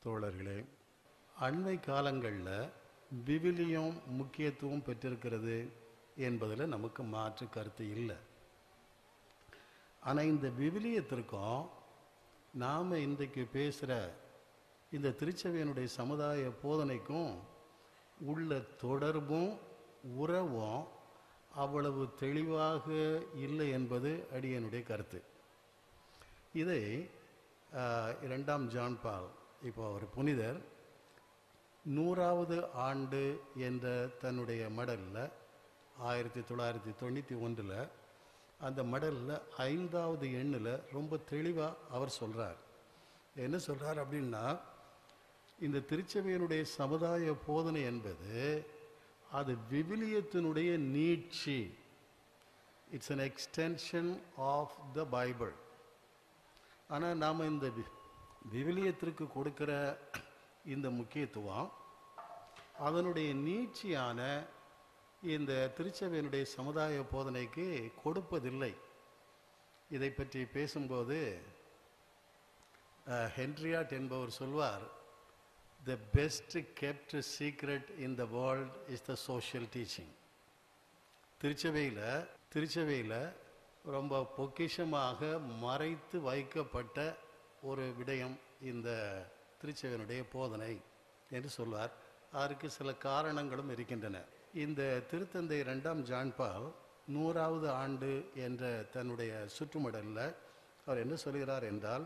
தோழர்களே அண்மை காலங்களில் விவிலியம் முக்கியத்துவம் பெற்றிருக்கிறது என்பதில் நமக்கு மாற்று கருத்து இல்லை ஆனால் இந்த விவிலியத்திற்கும் நாம் இன்றைக்கு பேசுகிற இந்த திருச்சபையினுடைய சமுதாய போதனைக்கும் உள்ள தொடர்பும் உறவும் அவ்வளவு தெளிவாக இல்லை என்பது அடியனுடைய கருத்து இதை ஆஹ், இரண்டாம் ஜான் பால் இப்போ ஒரு புனிதர் நூறாவது ஆண்டு என்ற தன்னுடைய மடலில் ஆயிரத்தி தொள்ளாயிரத்தி தொண்ணூற்றி ஒன்றில் அந்த மடலில் ஐந்தாவது எண்ணில் ரொம்ப தெளிவாக அவர் சொல்கிறார் என்ன சொல்கிறார் அப்படின்னா இந்த திருச்சபையினுடைய சமுதாய போதனை என்பது அது விவிலியத்தினுடைய நீட்சி it's an extension of the Bible ஆனால் நாம் இந்த வி- விவிலியத்திற்கு கொடுக்கிற இந்த முக்கியத்துவம் அதனுடைய நீட்சியான இந்த திருச்சபையினுடைய சமுதாய போதனைக்கு கொடுப்பதில்லை இதை பற்றி பேசும்போது அஹ், ஹென்ரியாட் என்பவர் சொல்வார் the best kept secret in the world is the social teaching திருச்சபையில் திருச்சபையில் ரொம்ப பொக்கிஷமாக மறைத்து வைக்கப்பட்ட ஒரு விடயம் இந்த திருச்சபையினுடைய போதனை என்று சொல்வார் அதற்கு சில காரணங்களும் இருக்கின்றன இந்த திருத்தந்தை ரெண்டாம் ஜான்பால் நூறாவது ஆண்டு என்ற தன்னுடைய சுற்றுமடலில் அவர் என்ன சொல்கிறார் என்றால்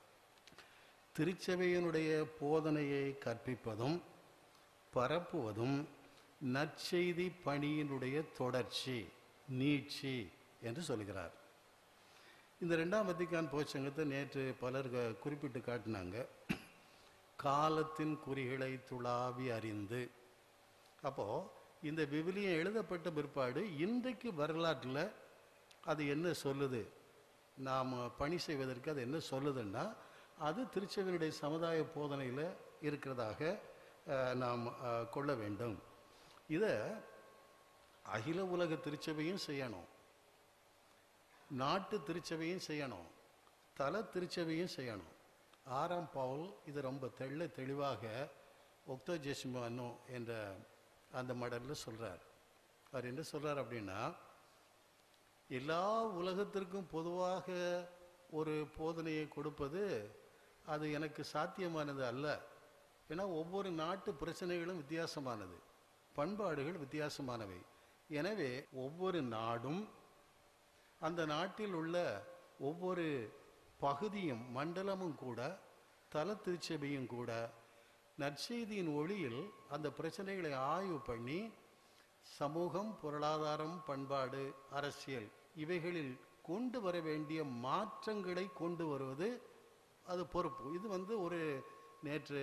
திருச்சபையினுடைய போதனையை கற்பிப்பதும் பரப்புவதும் நற்செய்தி பணியினுடைய தொடர்ச்சி நீட்சி என்று சொல்கிறார் இந்த ரெண்டாம் வத்திக்கான் போச்சங்கத்தை நேற்று பலர் க- குறிப்பிட்டு காட்டினாங்க காலத்தின் குறிகளை துளாவி அறிந்து அப்போ இந்த விவிலியம் எழுதப்பட்ட பிற்பாடு இன்றைக்கு வரலாற்றில் அது என்ன சொல்லுது நாம் பணி செய்வதற்கு அது என்ன சொல்லுதுன்னா அது திருச்செவினுடைய சமுதாய போதனையில் இருக்கிறதாக அஹ், நாம் அஹ், கொள்ள வேண்டும் இதை அகில உலக திருச்சபையும் செய்யணும் நாட்டு திருச்சபையும் செய்யணும் தல திருச்சபையும் செய்யணும் ஆறாம் பவுல் இது ரொம்ப தெள்ள தெளிவாக ஒக்தோ ஜெசிமானோ என்ற அந்த மடலில் சொல்கிறார் அவர் என்ன சொல்கிறார் அப்படின்னா எல்லா உலகத்திற்கும் பொதுவாக ஒரு போதனையை கொடுப்பது அது எனக்கு சாத்தியமானது அல்ல ஏன்னா ஒவ்வொரு நாட்டு பிரச்சனைகளும் வித்தியாசமானது பண்பாடுகள் வித்தியாசமானவை எனவே ஒவ்வொரு நாடும் அந்த நாட்டில் உள்ள ஒவ்வொரு பகுதியும் மண்டலமும் கூட தல திருச்சபையும் கூட நற்செய்தியின் ஒளியில் அந்த பிரச்சனைகளை ஆய்வு பண்ணி சமூகம் பொருளாதாரம் பண்பாடு அரசியல் இவைகளில் கொண்டு வர வேண்டிய மாற்றங்களை கொண்டு வருவது அது பொறுப்பு இது வந்து ஒரு நேற்று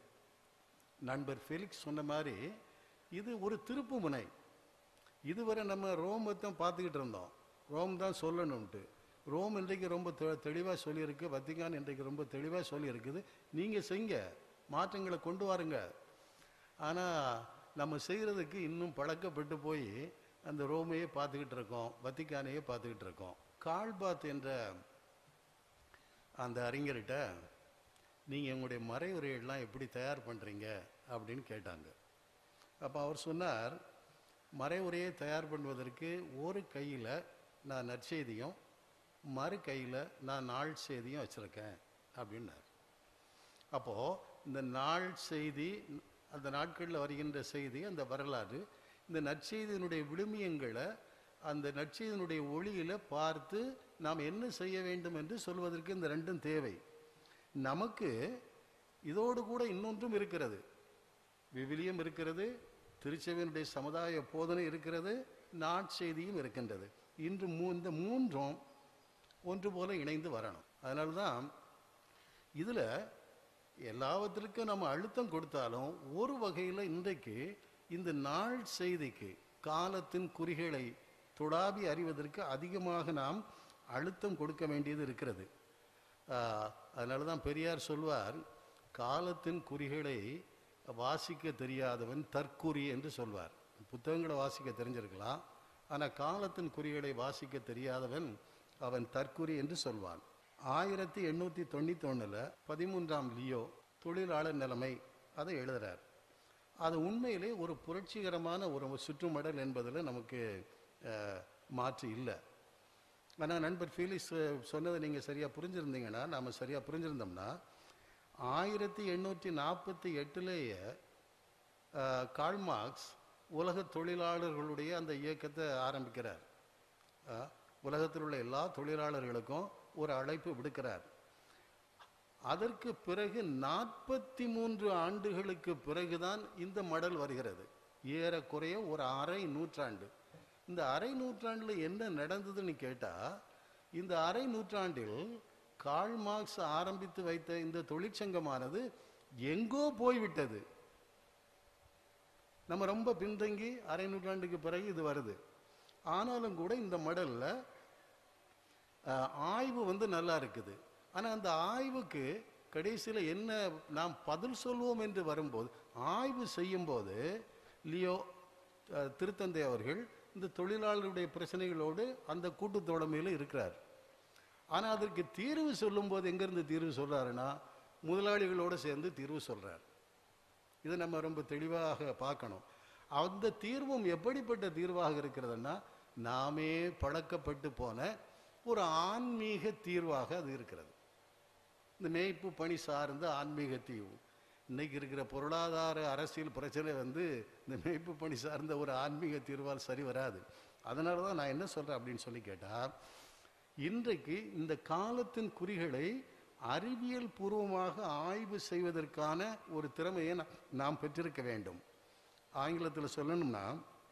நண்பர் ஃபெலிக்ஸ் சொன்ன மாதிரி இது ஒரு திருப்பு முனை இதுவரை நம்ம ரோம் தான் பார்த்துக்கிட்டு இருந்தோம் ரோம் தான் சொல்லணும்ட்டு ரோம் இன்றைக்கு ரொம்ப தெ- தெளிவாக சொல்லியிருக்கு வத்திகான் இன்றைக்கு ரொம்ப தெளிவாக சொல்லியிருக்குது நீங்கள் செய்ங்க மாற்றங்களை கொண்டு வாருங்க ஆனால் நம்ம செய்கிறதுக்கு இன்னும் பழக்கப்பட்டு போய் அந்த ரோமையே பார்த்துக்கிட்டு இருக்கோம் வத்திக்கானையே பார்த்துக்கிட்டு இருக்கோம் கால்பாத் என்ற அந்த அறிஞர்கிட்ட நீங்கள் உங்களுடைய மறைவுரையெல்லாம் எப்படி தயார் பண்ணுறீங்க அப்படின்னு கேட்டாங்க அப்போ அவர் சொன்னார் மறைவுரையை தயார் பண்ணுவதற்கு ஒரு கையில் நான் நற்செய்தியும் மறு கையில் நான் நாள் செய்தியும் வச்சுருக்கேன் அப்படின்னார் அப்போது இந்த நாள் செய்தி அந்த நாட்களில் வருகின்ற செய்தி அந்த வரலாறு இந்த நற்செய்தியினுடைய விழுமியங்களை அந்த நற்செய்தியினுடைய ஒளியில் பார்த்து நாம் என்ன செய்ய வேண்டும் என்று சொல்வதற்கு இந்த ரெண்டும் தேவை நமக்கு இதோடு கூட இன்னொன்றும் இருக்கிறது விவிலியம் இருக்கிறது திருச்செவியனுடைய சமுதாய போதனை இருக்கிறது நாட்செய்தியும் இருக்கின்றது இன்று மூ இந்த மூன்றும் ஒன்று போல இணைந்து வரணும் அதனால தான் இதில் எல்லாவற்றிற்கும் நம்ம அழுத்தம் கொடுத்தாலும் ஒரு வகையில் இன்றைக்கு இந்த நாள் செய்திக்கு காலத்தின் குறிகளை தொடாவி அறிவதற்கு அதிகமாக நாம் அழுத்தம் கொடுக்க வேண்டியது இருக்கிறது ஆஹ், அதனால தான் பெரியார் சொல்வார் காலத்தின் குறிகளை வாசிக்க தெரியாதவன் தற்குறி என்று சொல்வார் புத்தகங்களை வாசிக்க தெரிஞ்சிருக்கலாம் ஆனால் காலத்தின் குறிகளை வாசிக்க தெரியாதவன் அவன் தற்குறி என்று சொல்வான் ஆயிரத்தி எண்ணூற்றி தொண்ணூத்தொன்னில் பதிமூன்றாம் லியோ தொழிலாளர் நிலைமை அதை எழுதுறார் அது உண்மையிலே ஒரு புரட்சிகரமான ஒரு சுற்றுமடல் என்பதில் நமக்கு அஹ், மாற்று இல்லை ஆனால் நண்பர் ஃபீலிக்ஸ் சொன்னதை நீங்கள் சரியாக புரிஞ்சிருந்தீங்கன்னா நாம் சரியாக புரிஞ்சிருந்தோம்னா ஆயிரத்தி எண்ணூற்றி நாற்பத்தி எட்டுலேயே கால்மார்க்ஸ் உலக தொழிலாளர்களுடைய அந்த இயக்கத்தை ஆரம்பிக்கிறார் அஹ், உலகத்தில் உள்ள எல்லா தொழிலாளர்களுக்கும் ஒரு அழைப்பு விடுக்கிறார் அதற்கு பிறகு நாற்பத்தி மூன்று ஆண்டுகளுக்கு பிறகுதான் இந்த மடல் வருகிறது ஏறக்குறைய ஒரு அரை நூற்றாண்டு இந்த அரை நூற்றாண்டில் என்ன நடந்ததுன்னு கேட்டால் இந்த அரை நூற்றாண்டில் கால் மார்க்ஸ் ஆரம்பித்து வைத்த இந்த தொழிற்சங்கமானது எங்கோ போய்விட்டது நம்ம ரொம்ப பின்தங்கி அரை நூற்றாண்டுக்கு பிறகு இது வருது ஆனாலும் கூட இந்த மடல்ல அஹ், ஆய்வு வந்து நல்லா இருக்குது ஆனால் அந்த ஆய்வுக்கு கடைசியில் என்ன நாம் பதில் சொல்வோம் என்று வரும்போது ஆய்வு செய்யும்போது லியோ அஹ், திருத்தந்தை அவர்கள் இந்த தொழிலாளருடைய பிரச்சனைகளோடு அந்த கூட்டு தோழமையில் இருக்கிறார் ஆனால் அதற்கு தீர்வு சொல்லும்போது எங்கேருந்து தீர்வு சொல்றாருன்னா முதலாளிகளோடு சேர்ந்து தீர்வு சொல்றார் இதை நம்ம ரொம்ப தெளிவாக பார்க்கணும் அந்த தீர்வும் எப்படிப்பட்ட தீர்வாக இருக்கிறதுன்னா நாமே பழக்கப்பட்டு போன ஒரு ஆன்மீக தீர்வாக அது இருக்கிறது இந்த மேய்ப்பு பணி சார்ந்த ஆன்மீக தீர்வு இன்னைக்கு இருக்கிற பொருளாதார அரசியல் பிரச்சனை வந்து இந்த மேய்ப்பு பணி சார்ந்த ஒரு ஆன்மீக தீர்வால் சரி வராது அதனால தான் நான் என்ன சொல்றேன் அப்படின்னு சொல்லி கேட்டால் இன்றைக்கு இந்த காலத்தின் குறிகளை அறிவியல் பூர்வமாக ஆய்வு செய்வதற்கான ஒரு திறமையை நா- நாம் பெற்றிருக்க வேண்டும் ஆங்கிலத்தில் சொல்லணும்னா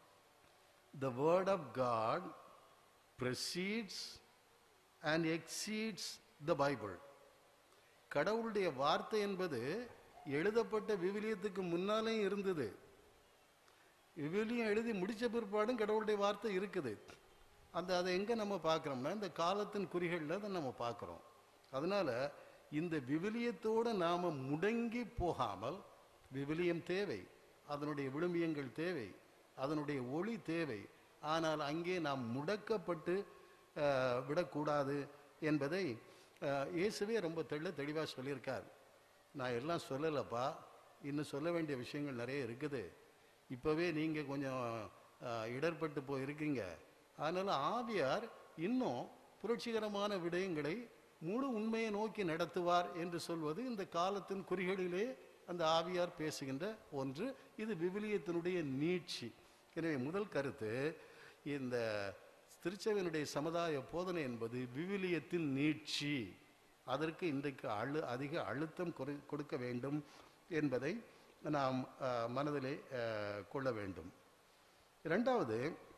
the word of God precedes and exceeds the Bible கடவுளுடைய வார்த்தை என்பது எழுதப்பட்ட விவிலியத்துக்கு முன்னாலேயும் இருந்தது விவிலியம் எழுதி முடிச்ச பிற்பாடும் கடவுளுடைய வார்த்தை இருக்குது அந்த அதை எங்கே நம்ம பார்க்குறோம்னா இந்த காலத்தின் குறிகளில் அதை நம்ம பார்க்குறோம் அதனால இந்த விவிலியத்தோடு நாம் முடங்கி போகாமல் விவிலியம் தேவை அதனுடைய விழுமியங்கள் தேவை அதனுடைய ஒளி தேவை ஆனால் அங்கே நாம் முடக்கப்பட்டு அஹ், விடக்கூடாது என்பதை அஹ், இயேசுவே ரொம்ப தெள்ள தெளிவாக சொல்லியிருக்கார் நான் எல்லாம் சொல்லலப்பா இன்னும் சொல்ல வேண்டிய விஷயங்கள் நிறைய இருக்குது இப்போவே நீங்கள் கொஞ்சம் அஹ், இடர்பட்டு போயிருக்கீங்க அதனால் ஆவியார் இன்னும் புரட்சிகரமான விடயங்களை முழு உண்மையை நோக்கி நடத்துவார் என்று சொல்வது இந்த காலத்தின் குறிகளிலே அந்த ஆவியார் பேசுகின்ற ஒன்று இது விவிலியத்தினுடைய நீட்சி எனவே முதல் கருத்து இந்த திருச்சபையினுடைய சமுதாய போதனை என்பது விவிலியத்தின் நீட்சி அதற்கு இன்றைக்கு அழு அதிக அழுத்தம் குறை கொடுக்க வேண்டும் என்பதை நாம் அஹ், மனதிலே அஹ், கொள்ள வேண்டும் இரண்டாவது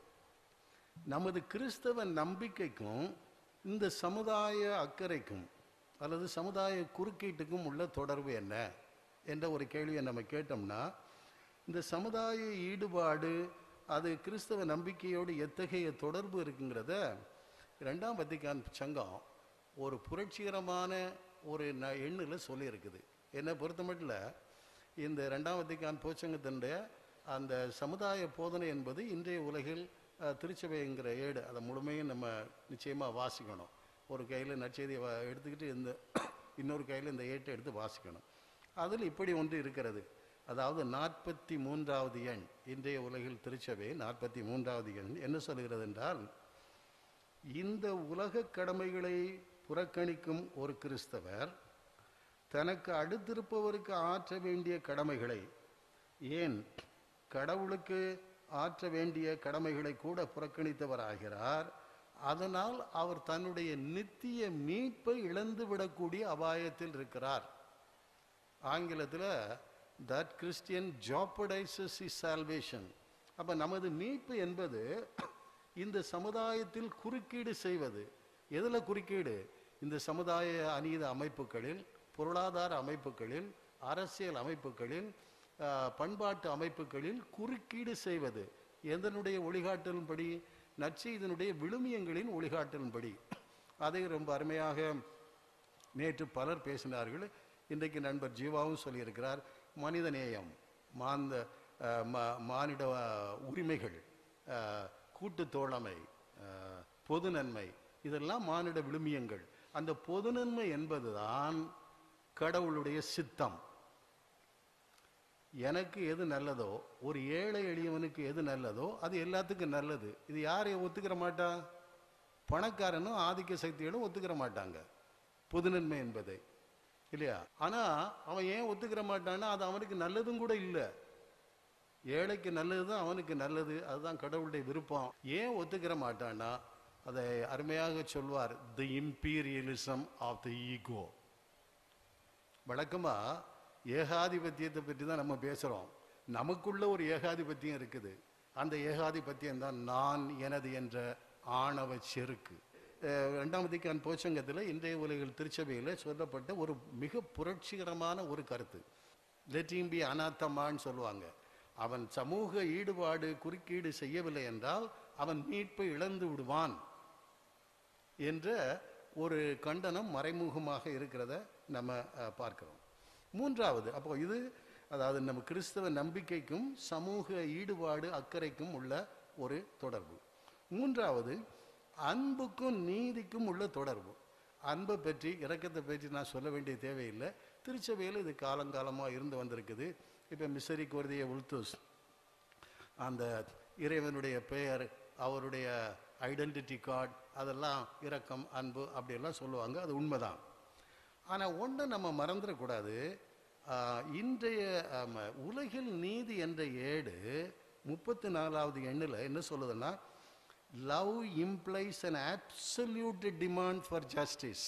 நமது கிறிஸ்தவ நம்பிக்கைக்கும் இந்த சமுதாய அக்கறைக்கும் அல்லது சமுதாய குறுக்கீட்டுக்கும் உள்ள தொடர்பு என்ன என்ற ஒரு கேள்வியை நம்ம கேட்டோம்னா இந்த சமுதாய ஈடுபாடு அது கிறிஸ்தவ நம்பிக்கையோடு எத்தகைய தொடர்பு இருக்குங்கிறத ரெண்டாம் வத்திக்கான் சங்கம் ஒரு புரட்சிகரமான ஒரு ந எண்ணில் சொல்லியிருக்குது என்னை பொறுத்த மட்டும் இந்த ரெண்டாம் வத்திக்கான் போச்சங்கத்தினுடைய அந்த சமுதாய போதனை என்பது இன்றைய உலகில் அஹ், திருச்சபைங்கிற ஏடு அதை முழுமையும் நம்ம நிச்சயமாக வாசிக்கணும் ஒரு கையில் நற்செய்தியை வா- எடுத்துக்கிட்டு இந்த இன்னொரு கையில் இந்த ஏட்டை எடுத்து வாசிக்கணும் அதில் இப்படி ஒன்று இருக்கிறது அதாவது நாற்பத்தி மூன்றாவது எண் இன்றைய உலகில் திருச்சபை நாற்பத்தி மூன்றாவது எண் என்ன சொல்கிறது என்றால் இந்த உலக கடமைகளை புறக்கணிக்கும் ஒரு கிறிஸ்தவர் தனக்கு அடுத்திருப்பவருக்கு ஆற்ற வேண்டிய கடமைகளை ஏன் கடவுளுக்கு ஆற்ற வேண்டிய கடமைகளை கூட புறக்கணித்தவராகிறார் அதனால் அவர் தன்னுடைய நித்திய மீட்பை இழந்து விடக்கூடிய அபாயத்தில் இருக்கிறார் ஆங்கிலத்தில் that Christian baptism is salvation அப்போ நமது மீட்பு என்பது இந்த சமுதாயத்தில் குறுக்கீடு செய்வது எதில் குறுக்கீடு இந்த சமுதாய அநீத அமைப்புகளில் பொருளாதார அமைப்புகளில் அரசியல் அமைப்புகளில் ஆஹ், பண்பாட்டு அமைப்புகளில் குறுக்கீடு செய்வது எதனுடைய ஒளிகாட்டலின்படி நற்செய்தனுடைய விழுமியங்களின் ஒளிகாட்டலின்படி அதை ரொம்ப அருமையாக நேற்று பலர் பேசினார்கள் இன்றைக்கு நண்பர் ஜீவாவும் சொல்லியிருக்கிறார் மனிதநேயம் மாந்த அஹ், ம- மானிட அஹ், உரிமைகள் அஹ், கூட்டு தோழமை அஹ், பொது நன்மை இதெல்லாம் மானிட விழுமியங்கள் அந்த பொது நன்மை என்பதுதான் கடவுளுடைய சித்தம் எனக்கு எது நல்லதோ ஒரு ஏழை எளியவனுக்கு எது நல்லதோ அது எல்லாத்துக்கும் நல்லது இது யாரையும் ஒத்துக்கிற மாட்டா பணக்காரனும் ஆதிக்க சக்திகளும் ஒத்துக்கிற மாட்டாங்க பொதுநன்மை என்பதை இல்லையா ஆனா அவன் ஏன் ஒத்துக்கிற மாட்டான்னா அது அவனுக்கு நல்லதும் கூட இல்லை ஏழைக்கு நல்லது தான் அவனுக்கு நல்லது அதுதான் கடவுளுடைய விருப்பம் ஏன் ஒத்துக்கிற மாட்டான்னா அதை அருமையாக சொல்வார் the imperialism of the ego வழக்கமா ஏகாதிபத்தியத்தை பற்றி தான் நம்ம பேசுறோம் நமக்குள்ள ஒரு ஏகாதிபத்தியம் இருக்குது அந்த ஏகாதிபத்தியம் தான் நான் எனது என்ற ஆணவ செருக்கு அஹ் இரண்டாம் திக்கான் போச்சங்கத்தில் இன்றைய உலகில் திருச்சபையில் சொல்லப்பட்ட ஒரு மிக புரட்சிகரமான ஒரு கருத்து லெட்டிங் பி அனாத்தமான்னு சொல்லுவாங்க அவன் சமூக ஈடுபாடு குறுக்கீடு செய்யவில்லை என்றால் அவன் மீட்பை இழந்து விடுவான் என்ற ஒரு கண்டனம் மறைமுகமாக இருக்கிறத நம்ம அஹ், பார்க்கிறோம் மூன்றாவது அப்போ இது அதாவது நம்ம கிறிஸ்தவ நம்பிக்கைக்கும் சமூக ஈடுபாடு அக்கறைக்கும் உள்ள ஒரு தொடர்பு மூன்றாவது அன்புக்கும் நீதிக்கும் உள்ள தொடர்பு அன்பை பற்றி இரக்கத்தை பற்றி நான் சொல்ல வேண்டிய தேவையில்லை திருச்சபையில் இது காலங்காலமாக இருந்து வந்திருக்குது இப்போ மிசரி கோர்திய உல்துஸ் அந்த இறைவனுடைய பெயர் அவருடைய ஐடென்டிட்டி கார்டு அதெல்லாம் இரக்கம் அன்பு அப்படியெல்லாம் சொல்லுவாங்க அது உண்மைதான் ஆனால் ஒன்றை நம்ம மறந்துடக்கூடாது ஆஹ், இன்றைய ஆம, உலகில் நீதி என்ற ஏடு முப்பத்தி நாலாவது எண்ணில் என்ன சொல்லுதுன்னா love implies an absolute demand for justice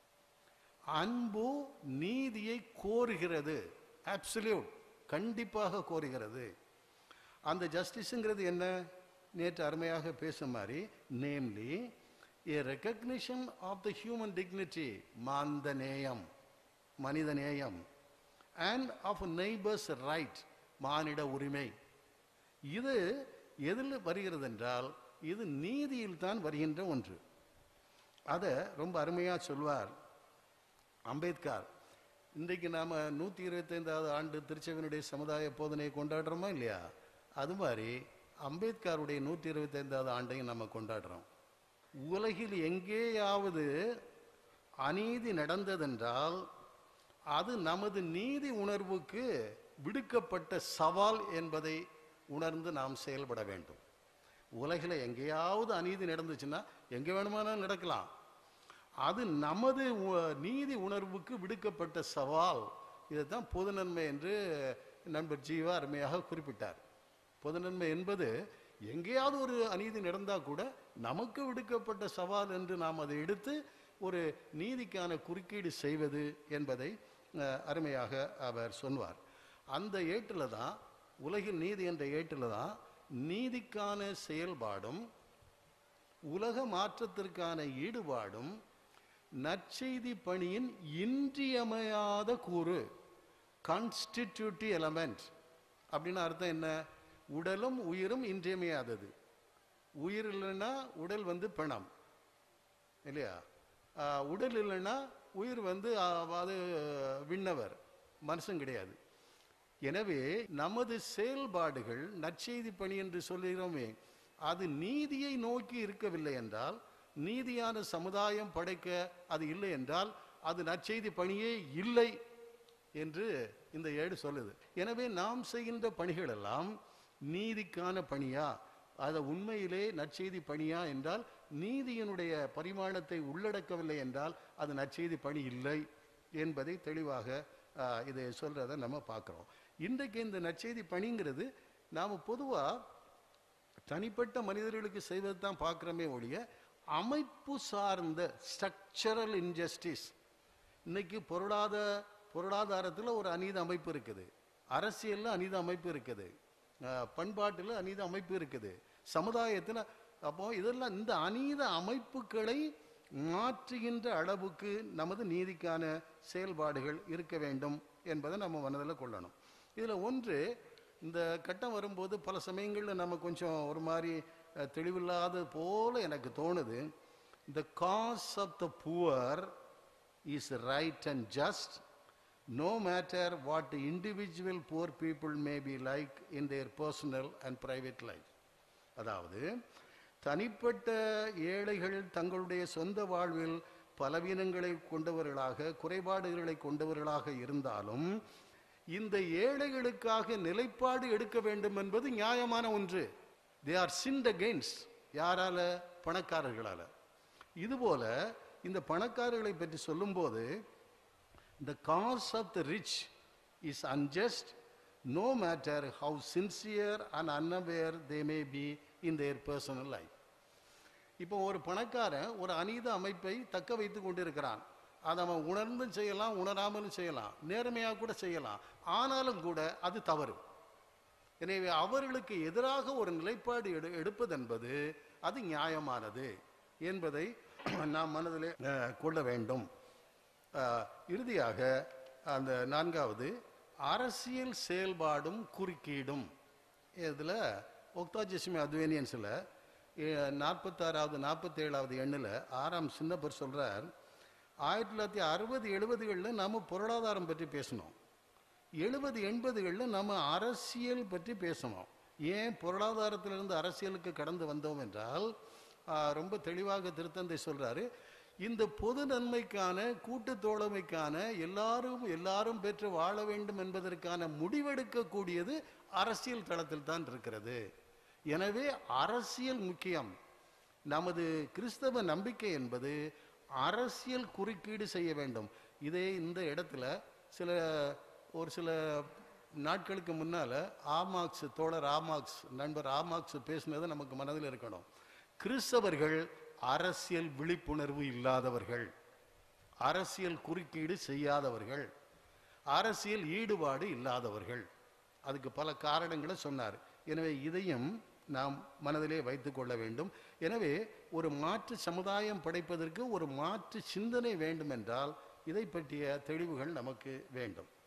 அன்பு நீதியை கோருகிறது அப்சல்யூட் கண்டிப்பாக கோருகிறது அந்த ஜஸ்டிஸுங்கிறது என்ன நேற்று அருமையாக பேச மாதிரி namely a recognition of the human dignity மாந்த நேயம் மனித நேயம் அண்ட் ஆஃப் நெய்பர்ஸ் ரைட் மானிட உரிமை இது எதில் வருகிறது என்றால் இது நீதியில் தான் வருகின்ற ஒன்று அதை ரொம்ப அருமையாக சொல்வார் அம்பேத்கர் இன்றைக்கு நாம் நூற்றி இருபத்தைந்தாவது ஆண்டு திருச்செவனுடைய சமுதாய போதனையை கொண்டாடுறோமா இல்லையா அது மாதிரி அம்பேத்கருடைய நூற்றி இருபத்தைந்தாவது ஆண்டையும் நம்ம கொண்டாடுறோம் உலகில் எங்கேயாவது அநீதி நடந்ததென்றால் அது நமது நீதி உணர்வுக்கு விடுக்கப்பட்ட சவால் என்பதை உணர்ந்து நாம் செயல்பட வேண்டும் உலகில் எங்கேயாவது அநீதி நடந்துச்சுன்னா எங்கே வேணுமானாலும் நடக்கலாம் அது நமது உ- நீதி உணர்வுக்கு விடுக்கப்பட்ட சவால் இதைத்தான் பொது நன்மை என்று நண்பர் ஜீவா அருமையாக குறிப்பிட்டார் பொது நன்மை என்பது எங்கேயாவது ஒரு அநீதி நடந்தால் கூட நமக்கு விடுக்கப்பட்ட சவால் என்று நாம் அதை எடுத்து ஒரு நீதிக்கான குறுக்கீடு செய்வது என்பதை அஹ், அருமையாக அவர் சொன்னார் அந்த ஏட்டில் தான் உலகில் நீதி என்ற ஏட்டில் தான் நீதிக்கான செயல்பாடும் உலக மாற்றத்திற்கான ஈடுபாடும் நற்செய்தி பணியின் இன்றியமையாத கூறு கான்ஸ்டிடியூட்டிவ் எலமெண்ட் அப்படின்னு அர்த்தம் என்ன உடலும் உயிரும் இன்றியமையாதது உயிர் இல்லைன்னா உடல் வந்து பிணம் இல்லையா ஆஹ், உடல் இல்லைன்னா உயிர் வந்து ஆஹ், அது விண்ணவர் மனுஷன் கிடையாது எனவே நமது செயல்பாடுகள் நற்செய்தி பணி என்று சொல்லுகிறோமே அது நீதியை நோக்கி இருக்கவில்லை என்றால் நீதியான சமுதாயம் படைக்க அது இல்லை என்றால் அது நற்செய்தி பணியே இல்லை என்று இந்த ஏடு சொல்லுது எனவே நாம் செய்கின்ற பணிகள் எல்லாம் நீதிக்கான பணியா அது உண்மையிலே நற்செய்தி பணியா என்றால் நீதியினுடைய பரிமாணத்தை உள்ளடக்கவில்லை என்றால் அது நற்செய்தி பணி இல்லை என்பதை தெளிவாக ஆஹ், இதை சொல்றதை நம்ம பார்க்குறோம் இன்றைக்கு இந்த நற்செய்தி பணிங்கிறது நாம் பொதுவாக தனிப்பட்ட மனிதர்களுக்கு செய்வது தான் பார்க்குறோமே ஒழிய அமைப்பு சார்ந்த ஸ்ட்ரக்சரல் இன்ஜஸ்டிஸ் இன்னைக்கு பொருளாத பொருளாதாரத்தில் ஒரு அநீத அமைப்பு இருக்குது அரசியலில் அநீத அமைப்பு இருக்குது அஹ், பண்பாட்டில் அநீத அமைப்பு இருக்குது சமுதாயத்தில் அப்போ இதெல்லாம் இந்த அநீத அமைப்புகளை மாற்றுகின்ற அளவுக்கு நமது நீதிக்கான செயல்பாடுகள் இருக்க வேண்டும் என்பதை நம்ம மனதில் கொள்ளணும் இதில் ஒன்று இந்த கட்டம் வரும்போது பல சமயங்களில் நம்ம கொஞ்சம் ஒரு மாதிரி அஹ், தெளிவில்லாத போல எனக்கு தோணுது the cause of the poor is right and just, no matter what the individual poor people may be like in their personal and private life. அதாவது தனிப்பட்ட ஏழைகள் தங்களுடைய சொந்த வாழ்வில் பலவீனங்களை கொண்டவர்களாக குறைபாடுகளை கொண்டவர்களாக இருந்தாலும் இந்த ஏழைகளுக்காக நிலைப்பாடு எடுக்க வேண்டும் என்பது நியாயமான ஒன்று தே ஆர் சிண்ட் அகெயின்ஸ்ட் யாரால பணக்காரர்களால இதுபோல இந்த பணக்காரர்களை பற்றி சொல்லும்போது the cause of the rich is unjust no matter how sincere and unaware they may be in their personal life இப்போ ஒரு பணக்காரன் ஒரு அநீத அமைப்பை தக்க வைத்து கொண்டிருக்கிறான் அதை அவன் உணர்ந்தும் செய்யலாம் உணராமலும் செய்யலாம் நேர்மையாக கூட செய்யலாம் ஆனாலும் கூட அது தவறு எனவே அவர்களுக்கு எதிராக ஒரு நிலைப்பாடு எடு எடுப்பதென்பது அது நியாயமானது என்பதை நாம் மனதிலே அஹ், கொள்ள வேண்டும் அஹ், இறுதியாக அந்த நான்காவது அரசியல் செயல்பாடும் குறுக்கீடும் இதில் ஒக்தாஜிஸ்மி அத்வேனியன்ஸில் நாற்பத்தாறாவது நாற்பத்தேழாவது எண்ணில் ஆறாம் சின்னப்பர் சொல்கிறார் ஆயிரத்தி தொள்ளாயிரத்தி அறுபது எழுபதுகளில் நாம் பொருளாதாரம் பற்றி பேசணும் எழுபது எண்பதுகளில் நம்ம அரசியல் பற்றி பேசணும் ஏன் பொருளாதாரத்திலிருந்து அரசியலுக்கு கடந்து வந்தோம் என்றால் ஆ, ரொம்ப தெளிவாக திருத்தந்தை சொல்றாரு இந்த பொது நன்மைக்கான கூட்டு தோழமைக்கான எல்லாரும் எல்லாரும் பெற்று வாழ வேண்டும் என்பதற்கான முடிவெடுக்கக்கூடியது அரசியல் தளத்தில் தான் இருக்கிறது எனவே அரசியல் முக்கியம் நமது கிறிஸ்தவ நம்பிக்கை என்பது அரசியல் குறுக்கீடு செய்ய வேண்டும் இதே இந்த இடத்துல சில ஒரு சில நாட்களுக்கு முன்னால ஆமாக்ஸ் தோழர் ஆமாக்ஸ் நண்பர் ஆமாக்ஸ் பேசினது நமக்கு மனதில் இருக்கணும் கிறிஸ்தவர்கள் அரசியல் விழிப்புணர்வு இல்லாதவர்கள் அரசியல் குறுக்கீடு செய்யாதவர்கள் அரசியல் ஈடுபாடு இல்லாதவர்கள் அதுக்கு பல காரணங்களை சொன்னார் எனவே இதையும் நாம் மனதிலே வைத்துக் கொள்ள வேண்டும் எனவே ஒரு மாற்று சமுதாயம் படைப்பதற்கு ஒரு மாற்று சிந்தனை வேண்டும் என்றால் இதை பற்றிய தெளிவுகள் நமக்கு வேண்டும்